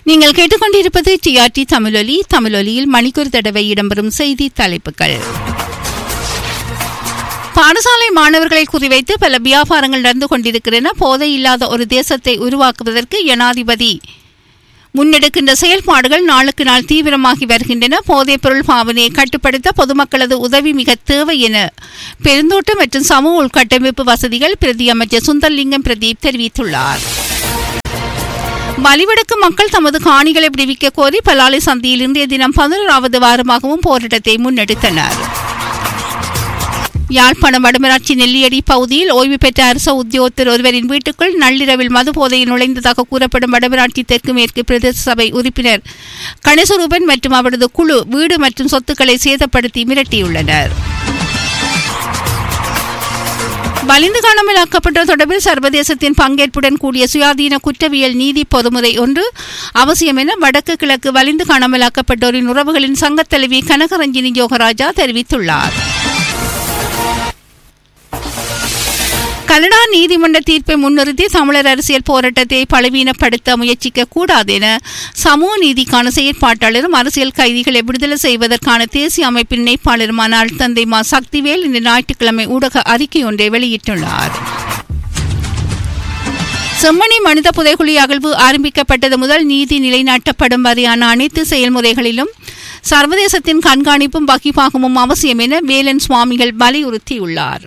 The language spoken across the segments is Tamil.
நீங்கள் கேட்டுக்கொண்டிருப்பது டிஆர்டி தமிழொலி தமிழொலியில் மணிக்கூர் தடவை இடம்பெறும் செய்தி தலைப்புகள் பாடசாலை மாணவர்களை குறிவைத்து பல வியாபாரங்கள் நடந்து கொண்டிருக்கின்றன போதை இல்லாத ஒரு தேசத்தை உருவாக்குவதற்கு ஜனாதிபதி முன்னெடுக்கின்ற செயல்பாடுகள் நாளுக்கு நாள் தீவிரமாகி வருகின்றன போதைப் பொருள் பாவனையை கட்டுப்படுத்த பொதுமக்களது உதவி மிக தேவை என பெருந்தோட்ட மற்றும் சமூக உள்கட்டமைப்பு வசதிகள் பிரதி அமைச்சர் சுந்தர்லிங்கம் பிரதீப் தெரிவித்துள்ளார் வலிவடக்கு மக்கள் தமது காணிகளை விடுவிக்க கோரி பலாலை சந்தியில் இன்றைய தினம் பதினோராவது வாரமாகவும் போராட்டத்தை முன்னெடுத்தனர் யாழ்ப்பாணம் வடமராட்சி நெல்லியடி பகுதியில் ஓய்வு பெற்ற அரச உத்தியோகத்தர் ஒருவரின் வீட்டுக்குள் நள்ளிரவில் மது போதையில் நுழைந்ததாக கூறப்படும் வடமராட்சி தெற்கு மேற்கு பிரதேச சபை உறுப்பினர் கணேசரூபன் மற்றும் அவரது குழு வீடு மற்றும் சொத்துக்களை சேதப்படுத்தி மிரட்டியுள்ளனர் வலிந்து காணாமலாக்கப்பட்ட தொடர்பில் சர்வதேசத்தின் பங்கேற்புடன் கூடிய சுயாதீன குற்றவியல் நீதி பொதுமுறை ஒன்று அவசியம் என வடக்கு கிழக்கு வலிந்து காணாமலாக்கப்பட்டோரின் உறவுகளின் சங்கத் தலைவி கனகரஞ்சினி யோகராஜா தெரிவித்துள்ளார் கனடா நீதிமன்ற தீர்ப்பை முன்னிறுத்தி தமிழர் அரசியல் போராட்டத்தை பலவீனப்படுத்த முயற்சிக்க கூடாது என சமூக நீதிக்கான செயற்பாட்டாளரும் அரசியல் கைதிகளை விடுதலை செய்வதற்கான தேசிய அமைப்பின் இணைப்பாளருமான அல்தந்தை மா சக்திவேல் இன்று ஞாயிற்றுக்கிழமை ஊடக அறிக்கை ஒன்றை வெளியிட்டுள்ளார் செம்மணி மனித புதைகுழி அகழ்வு ஆரம்பிக்கப்பட்டது முதல் நீதி நிலைநாட்டப்படும் வரையான அனைத்து செயல்முறைகளிலும் சர்வதேசத்தின் கண்காணிப்பும் வகிப்பாகமும் அவசியம் என வேலன் சுவாமிகள் வலியுறுத்தியுள்ளார்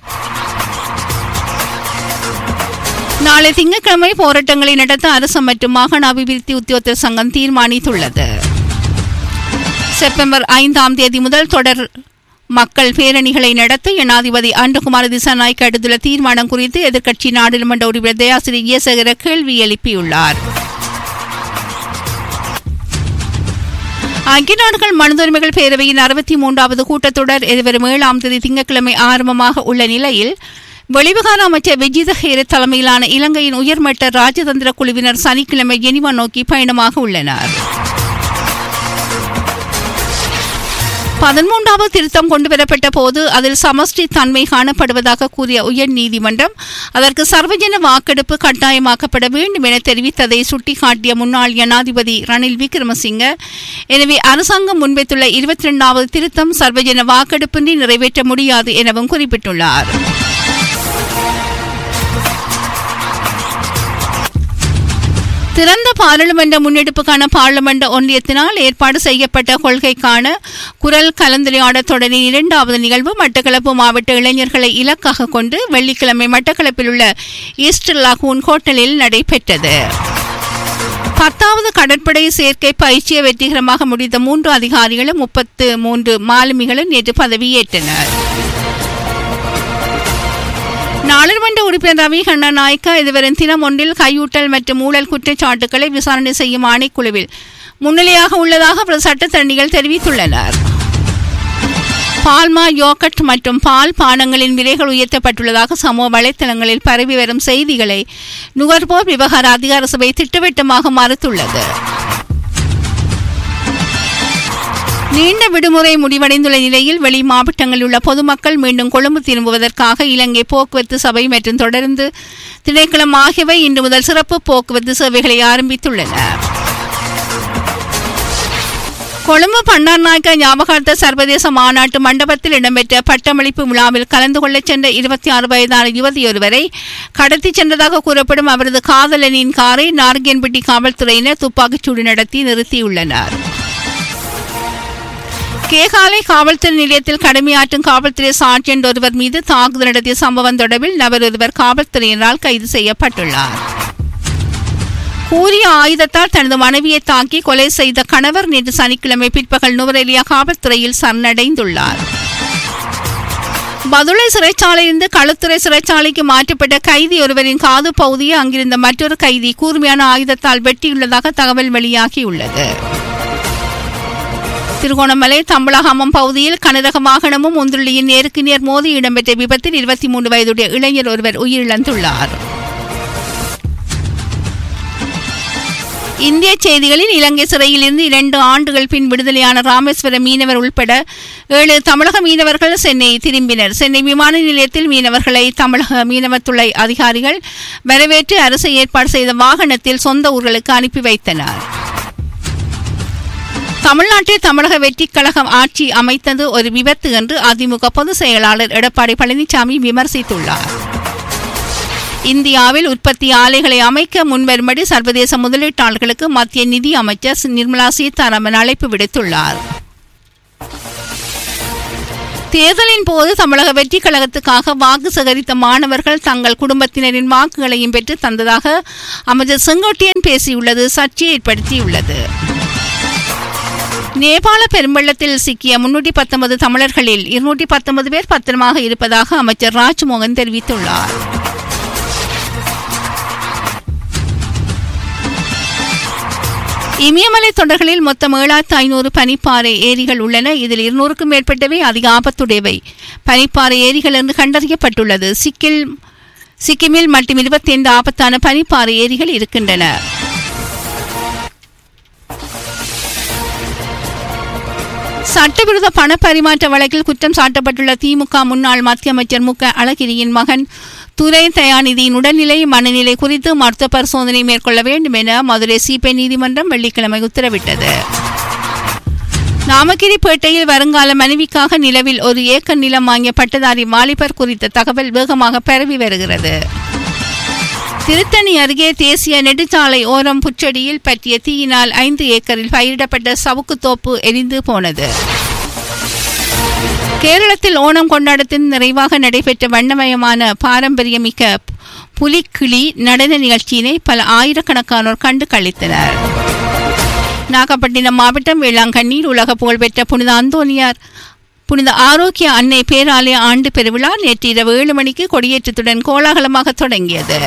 நாளை திங்கட்கிழமை போராட்டங்களை நடத்த அரசு மற்றும் மாகாண அபிவிருத்தி உத்தியோகத்தர் சங்கம் தீர்மானித்துள்ளது செப்டம்பர் ஐந்தாம் தேதி முதல் தொடர் மக்கள் பேரணிகளை நடத்த ஜனாதிபதி அன்றகுமார் திசாநாய்க்கு எடுத்துள்ள தீர்மானம் குறித்து எதிர்க்கட்சி நாடாளுமன்ற உறுப்பினர் தயாசிரி இயேசகர கேள்வி எழுப்பியுள்ளார் ஐக்கிய நாடுகள் மனித உரிமைகள் பேரவையின் அறுபத்தி மூன்றாவது கூட்டத்தொடர் எதிர்வரும் ஏழாம் தேதி திங்கட்கிழமை ஆரம்பமாக உள்ள நிலையில் வெளிவிகார அமைச்சர் விஜித ஹேர தலைமையிலான இலங்கையின் உயர்மட்ட ராஜதந்திர குழுவினர் சனிக்கிழமை ஜெனிவா நோக்கி பயணமாக உள்ளனர் பதிமூன்றாவது திருத்தம் கொண்டுவரப்பட்ட போது அதில் சமஷ்டி தன்மை காணப்படுவதாக கூறிய உயர் நீதிமன்றம் அதற்கு சர்வஜன வாக்கெடுப்பு கட்டாயமாக்கப்பட வேண்டும் என தெரிவித்ததை சுட்டிக்காட்டிய முன்னாள் ஜனாதிபதி ரணில் விக்ரமசிங்க எனவே அரசாங்கம் முன்வைத்துள்ள இருபத்தி இரண்டாவது திருத்தம் சர்வஜன வாக்கெடுப்பின்றி நிறைவேற்ற முடியாது எனவும் குறிப்பிட்டுள்ளார் திறந்த பாராளுமன்ற முன்னெடுப்புக்கான பாராளுமன்ற ஒன்றியத்தினால் ஏற்பாடு செய்யப்பட்ட கொள்கைக்கான குரல் கலந்துரையாடல் தொடரின் இரண்டாவது நிகழ்வு மட்டக்களப்பு மாவட்ட இளைஞர்களை இலக்காக கொண்டு வெள்ளிக்கிழமை மட்டக்களப்பில் உள்ள ஈஸ்டர் லகூன் ஹோட்டலில் நடைபெற்றது பத்தாவது கடற்படை சேர்க்கை பயிற்சியை வெற்றிகரமாக முடித்த மூன்று அதிகாரிகளும் முப்பத்து மூன்று மாலுமிகளும் நேற்று பதவியேற்றனர் நாடாளுமன்ற உறுப்பினர் ரவி கண்ணா நாயக்கா இதுவரை தினம் ஒன்றில் கையூட்டல் மற்றும் ஊழல் குற்றச்சாட்டுக்களை விசாரணை செய்யும் ஆணைக்குழுவில் முன்னிலையாக உள்ளதாக சட்டத்தரணிகள் தெரிவித்துள்ளனர் பால்மா யோகட் மற்றும் பால் பானங்களின் விலைகள் உயர்த்தப்பட்டுள்ளதாக சமூக வலைத்தளங்களில் பரவி வரும் செய்திகளை நுகர்வோர் விவகார அதிகார சபை திட்டவட்டமாக மறுத்துள்ளது நீண்ட விடுமுறை முடிவடைந்துள்ள நிலையில் வெளி மாவட்டங்களில் உள்ள பொதுமக்கள் மீண்டும் கொழும்பு திரும்புவதற்காக இலங்கை போக்குவரத்து சபை மற்றும் தொடர்ந்து திணைக்களம் ஆகியவை இன்று முதல் சிறப்பு போக்குவரத்து சேவைகளை ஆரம்பித்துள்ளன கொழும்பு பண்டார்நாயக்க ஞாபகார்த்த சர்வதேச மாநாட்டு மண்டபத்தில் இடம்பெற்ற பட்டமளிப்பு விழாவில் கலந்து கொள்ளச் சென்ற இருபத்தி ஆறு வயதான யுவதியொருவரை கடத்திச் சென்றதாக கூறப்படும் அவரது காதலனின் காரை நார்கேன்பட்டி காவல்துறையினர் துப்பாக்கிச்சூடு நடத்தி நிறுத்தியுள்ளனர் கேகாலை காவல்துறை நிலையத்தில் கடமையாற்றும் காவல்துறை சார்ஜென்ட் ஒருவர் மீது தாக்குதல் நடத்திய சம்பவம் தொடர்பில் நபர் ஒருவர் காவல்துறையினரால் கைது செய்யப்பட்டுள்ளார் கூறிய ஆயுதத்தால் தனது மனைவியை தாக்கி கொலை செய்த கணவர் நேற்று சனிக்கிழமை பிற்பகல் நுவரெலியா காவல்துறையில் சரணடைந்துள்ளார் பதுளை சிறைச்சாலையிலிருந்து களுத்துறை சிறைச்சாலைக்கு மாற்றப்பட்ட கைதி ஒருவரின் காது பகுதியை அங்கிருந்த மற்றொரு கைதி கூர்மையான ஆயுதத்தால் வெட்டியுள்ளதாக தகவல் வெளியாகியுள்ளது திருகோணமலை தம்பளகாமம் பகுதியில் கனரக வாகனமும் ஒன்றுள்ளியின் நேருக்கு நேர் மோதி இடம்பெற்ற விபத்தில் இருபத்தி மூன்று வயதுடைய இளைஞர் ஒருவர் உயிரிழந்துள்ளார் இந்திய செய்திகளில் இலங்கை சிறையில் இருந்து இரண்டு ஆண்டுகள் பின் விடுதலையான ராமேஸ்வரம் மீனவர் உள்பட ஏழு தமிழக மீனவர்கள் சென்னை திரும்பினர் சென்னை விமான நிலையத்தில் மீனவர்களை தமிழக மீனவத்துறை அதிகாரிகள் வரவேற்று அரசு ஏற்பாடு செய்த வாகனத்தில் சொந்த ஊர்களுக்கு அனுப்பி வைத்தனர் தமிழ்நாட்டில் தமிழக வெற்றிக் கழகம் ஆட்சி அமைத்தது ஒரு விபத்து என்று அதிமுக பொதுச் செயலாளர் எடப்பாடி பழனிசாமி விமர்சித்துள்ளார் இந்தியாவில் உற்பத்தி ஆலைகளை அமைக்க முன்வரும்படி சர்வதேச முதலீட்டாளர்களுக்கு மத்திய நிதி அமைச்சர் நிர்மலா சீதாராமன் அழைப்பு விடுத்துள்ளார் தேர்தலின் போது தமிழக வெற்றிக் கழகத்துக்காக வாக்கு சேகரித்த மாணவர்கள் தங்கள் குடும்பத்தினரின் வாக்குகளையும் பெற்று தந்ததாக அமைச்சர் செங்கோட்டையன் பேசியுள்ளது சர்ச்சையை ஏற்படுத்தியுள்ளது நேபாள பெரும்பள்ளத்தில் சிக்கிய முன்னூற்றி பத்தொன்பது தமிழர்களில் இருநூற்றி பத்தொன்பது பேர் பத்திரமாக இருப்பதாக அமைச்சர் ராஜ்மோகன் தெரிவித்துள்ளார் இமயமலை தொடர்களில் மொத்தம் ஏழாயிரத்து ஐநூறு பனிப்பாறை ஏரிகள் உள்ளன இதில் இருநூறுக்கும் மேற்பட்டவை அதிக ஆபத்துடையவை பனிப்பாறை ஏரிகள் என்று கண்டறியப்பட்டுள்ளது சிக்கில் சிக்கிமில் மட்டும் இருபத்தைந்து ஆபத்தான பனிப்பாறை ஏரிகள் இருக்கின்றன சட்டவிரோத பண பரிமாற்ற வழக்கில் குற்றம் சாட்டப்பட்டுள்ள திமுக முன்னாள் மத்திய அமைச்சர் மு க அழகிரியின் மகன் துரை தயாநிதியின் உடல்நிலை மனநிலை குறித்து மருத்துவ பரிசோதனை மேற்கொள்ள வேண்டும் என மதுரை சிபிஐ நீதிமன்றம் வெள்ளிக்கிழமை உத்தரவிட்டது நாமகிரிப்பேட்டையில் வருங்கால மனைவிக்காக நிலவில் ஒரு ஏக்கர் நிலம் வாங்கிய பட்டதாரி வாலிபர் குறித்த தகவல் வேகமாக பரவி வருகிறது திருத்தணி அருகே தேசிய நெடுஞ்சாலை ஓரம் புற்றடியில் பற்றிய தீயினால் ஐந்து ஏக்கரில் பயிரிடப்பட்ட சவுக்குத்தோப்பு எரிந்து போனது கேரளத்தில் ஓணம் கொண்டாட்டத்தின் நிறைவாக நடைபெற்ற வண்ணமயமான பாரம்பரியமிக்க புலிக்கிளி நடன நிகழ்ச்சியினை பல ஆயிரக்கணக்கானோர் கண்டு கழித்தனர் நாகப்பட்டினம் மாவட்டம் வேளாங்கண்ணியில் உலக புகழ்பெற்ற புனித அந்தோனியார் புனித ஆரோக்கிய அன்னை பேராலய ஆண்டு பெருவிழா நேற்று இரவு ஏழு மணிக்கு கொடியேற்றத்துடன் கோலாகலமாக தொடங்கியது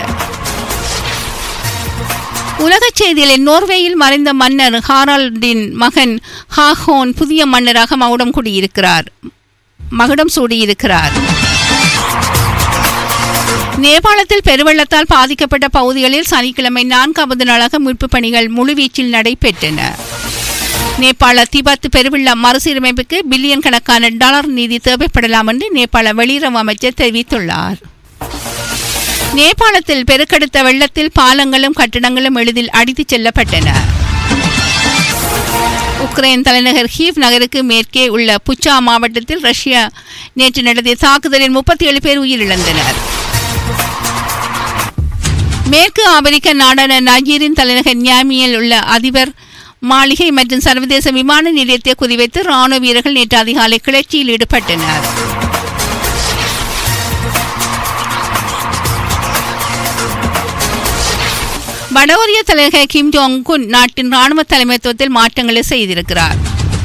உலகச் செய்திகளில் நோர்வேயில் மறைந்த மன்னர் ஹாரால்டின் மகன் ஹாஹோன் புதிய மன்னராக மகுடம் குடியிருக்கிறார் மகுடம் சூடியிருக்கிறார் நேபாளத்தில் பெருவெள்ளத்தால் பாதிக்கப்பட்ட பகுதிகளில் சனிக்கிழமை நான்காவது நாளாக மீட்புப் பணிகள் முழுவீச்சில் நடைபெற்றன நேபாள திபெத் பெருவெள்ள மறுசீரமைப்புக்கு பில்லியன் கணக்கான டாலர் நிதி தேவைப்படலாம் என்று நேபாள வெளியுறவு அமைச்சர் தெரிவித்துள்ளார் நேபாளத்தில் பெருக்கெடுத்த வெள்ளத்தில் பாலங்களும் கட்டிடங்களும் எளிதில் அடித்துச் செல்லப்பட்டன உக்ரைன் தலைநகர் ஹீவ் நகருக்கு மேற்கே உள்ள புச்சா மாவட்டத்தில் ரஷ்யா நேற்று நடத்திய தாக்குதலில் முப்பத்தி ஏழு பேர் உயிரிழந்தனர் மேற்கு ஆப்பிரிக்க நாடான நைஜீரின் தலைநகர் நியாமியில் உள்ள அதிபர் மாளிகை மற்றும் சர்வதேச விமான நிலையத்தை குறிவைத்து ராணுவ வீரர்கள் நேற்று அதிகாலை கிளர்ச்சியில் ஈடுபட்டனர் வடகொரிய தலைநகர் கிம் ஜோங் குன் நாட்டின் ராணுவ தலைமைத்துவத்தில் மாற்றங்களை செய்திருக்கிறார்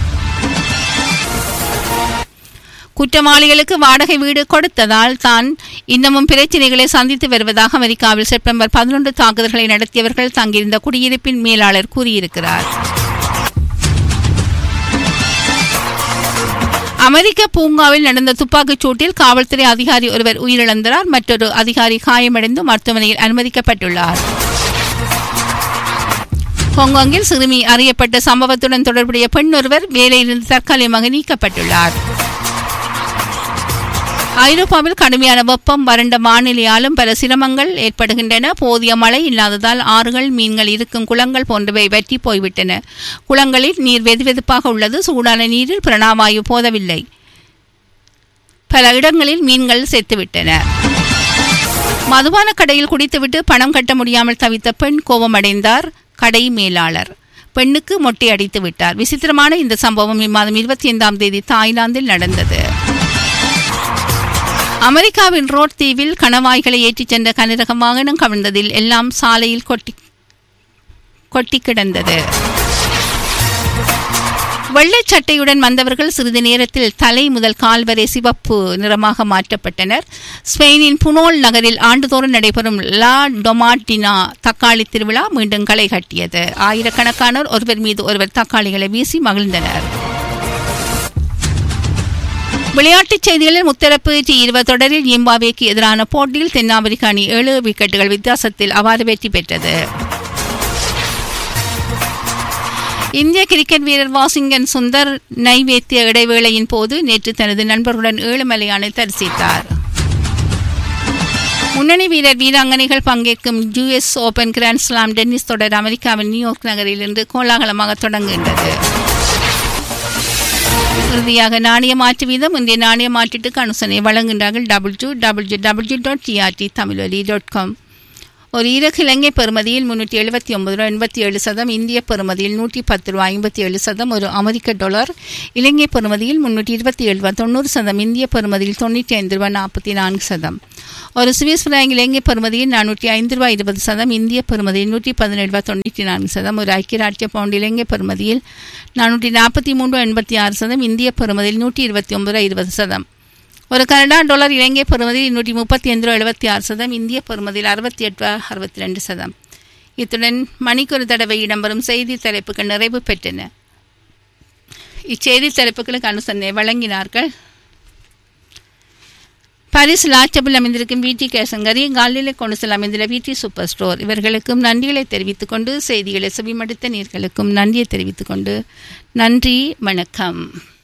குற்றவாளிகளுக்கு வாடகை வீடு கொடுத்ததால் தான் இன்னமும் பிரச்சினைகளை சந்தித்து வருவதாக அமெரிக்காவில் செப்டம்பர் பதினொன்று தாக்குதல்களை நடத்தியவர்கள் தங்கியிருந்த குடியிருப்பின் மேலாளர் கூறியிருக்கிறார் அமெரிக்க பூங்காவில் நடந்த துப்பாக்கிச் சூட்டில் காவல்துறை அதிகாரி ஒருவர் உயிரிழந்தார் மற்றொரு அதிகாரி காயமடைந்து மருத்துவமனையில் அனுமதிக்கப்பட்டுள்ளார் ஹாங்காங்கில் சிறுமி அறியப்பட்ட சம்பவத்துடன் தொடர்புடைய பெண் ஒருவர் வேலையிலிருந்து தற்காலிகமாக நீக்கப்பட்டுள்ளார் ஐரோப்பாவில் கடுமையான வெப்பம் வறண்ட வானிலையாலும் பல சிரமங்கள் ஏற்படுகின்றன போதிய மழை இல்லாததால் ஆறுகள் மீன்கள் இருக்கும் குளங்கள் போன்றவை வற்றி போய்விட்டன குளங்களில் நீர் வெதுவெதுப்பாக உள்ளது சூடான நீரில் பிரணாவாயு போதவில்லை பல இடங்களில் மீன்கள் செத்துவிட்டன மதுபான கடையில் குடித்துவிட்டு பணம் கட்ட முடியாமல் தவித்த பெண் கோபமடைந்தார் கடை மேலாளர் பெண்ணுக்கு மொட்டை அடித்து விட்டார் விசித்திரமான இந்த சம்பவம் இம்மாதம் இருபத்தி ஐந்தாம் தேதி தாய்லாந்தில் நடந்தது அமெரிக்காவின் ரோட் தீவில் கணவாய்களை ஏற்றிச் சென்ற கனரக வாகனம் கவிழ்ந்ததில் எல்லாம் சாலையில் கொட்டி கொட்டி கிடந்தது வெள்ளைச் சட்டையுடன் வந்தவர்கள் சிறிது நேரத்தில் தலை முதல் கால் வரை சிவப்பு நிறமாக மாற்றப்பட்டனர் ஸ்பெயினின் புனோல் நகரில் ஆண்டுதோறும் நடைபெறும் லா டொமாட்டினா தக்காளி திருவிழா மீண்டும் களை கட்டியது ஆயிரக்கணக்கானோர் ஒருவர் மீது ஒருவர் தக்காளிகளை வீசி மகிழ்ந்தனர் விளையாட்டுச் செய்திகளில் முத்தரப்பு டி இருபது தொடரில் ஜிம்பாவேக்கு எதிரான போட்டியில் தென்னாப்பிரிக்க அணி ஏழு விக்கெட்டுகள் வித்தியாசத்தில் அவ்வாறு வெற்றி பெற்றது இந்திய கிரிக்கெட் வீரர் வாஷிங்டன் சுந்தர் நைவேத்திய இடைவேளையின் போது நேற்று தனது நண்பர்களுடன் ஏழுமலையானை தரிசித்தார் முன்னணி வீரர் வீராங்கனைகள் பங்கேற்கும் US open grand slam tennis தொடர் அமெரிக்காவின் நியூயார்க் நகரில் இன்று கோலாகலமாக தொடங்குகின்றது இறுதியாக நாணய மாற்று வீதம் இன்றைய நாணய மாற்றீட்டுக்கு அனுசரணை வழங்குகின்றார்கள் double two double G double G dot TRT Tamiloli dot com ஒரு ஈரக் இலங்கை பெறுமதியில் முன்னூற்றி எழுபத்தி ஒன்பது ரூபா எண்பத்தி ஏழு சதம் இந்திய பெறுமதியில் நூற்றி பத்து ரூபா ஐம்பத்தி ஏழு சதம் ஒரு அமெரிக்க டாலர் இலங்கை பெறுமதியில் முன்னூற்றி இருபத்தி ஏழு ரூபா தொண்ணூறு சதம் இந்திய பெறுமதியில் தொண்ணூற்றி ஐந்து ரூபா நாற்பத்தி நான்கு சதம் ஒரு சுவிஸ் பிராங்க் இலங்கை பெறுமதியில் நானூற்றி ஐந்து ரூபா இருபது சதம் இந்திய பெறுமதியில் நூற்றி பதினேழு ரூபா தொண்ணூற்றி நான்கு சதம் ஒரு ஐக்கிய ராஜ்ய பவுண்ட் இலங்கை பெறுமதியில் நானூற்றி நாற்பத்தி மூன்று எண்பத்தி ஆறு சதம் இந்திய பெறுமதியில் நூற்றி இருபத்தி ஒன்பது ரூபா இருபது சதம் ஒரு கனடா டாலர் இலங்கை பெறுமதியில் நூற்றி முப்பத்தி ஐந்து ரூபா எழுபத்தி ஆறு சதம் இந்திய பெறுமதியில் அறுபத்தி எட்டு ரூபா அறுபத்தி ரெண்டு சதம் இத்துடன் மணிக்கொரு தடவை இடம்பெறும் செய்தி தலைப்புகள் நிறைவு பெற்றன இச்செய்தி தலைப்புகளுக்கு அனுசரணை வழங்கினார்கள் பாரிஸ் லாச்சபில் அமைந்திருக்கும் விடி கேசங்கரி காலிலே கொண்டு செல்ல அமைந்துள்ள விடி சூப்பர் ஸ்டோர் இவர்களுக்கும் நன்றிகளை தெரிவித்துக் கொண்டு செய்திகளை செவிமடுத்த நீர்களுக்கும் நன்றியை தெரிவித்துக் கொண்டு நன்றி வணக்கம்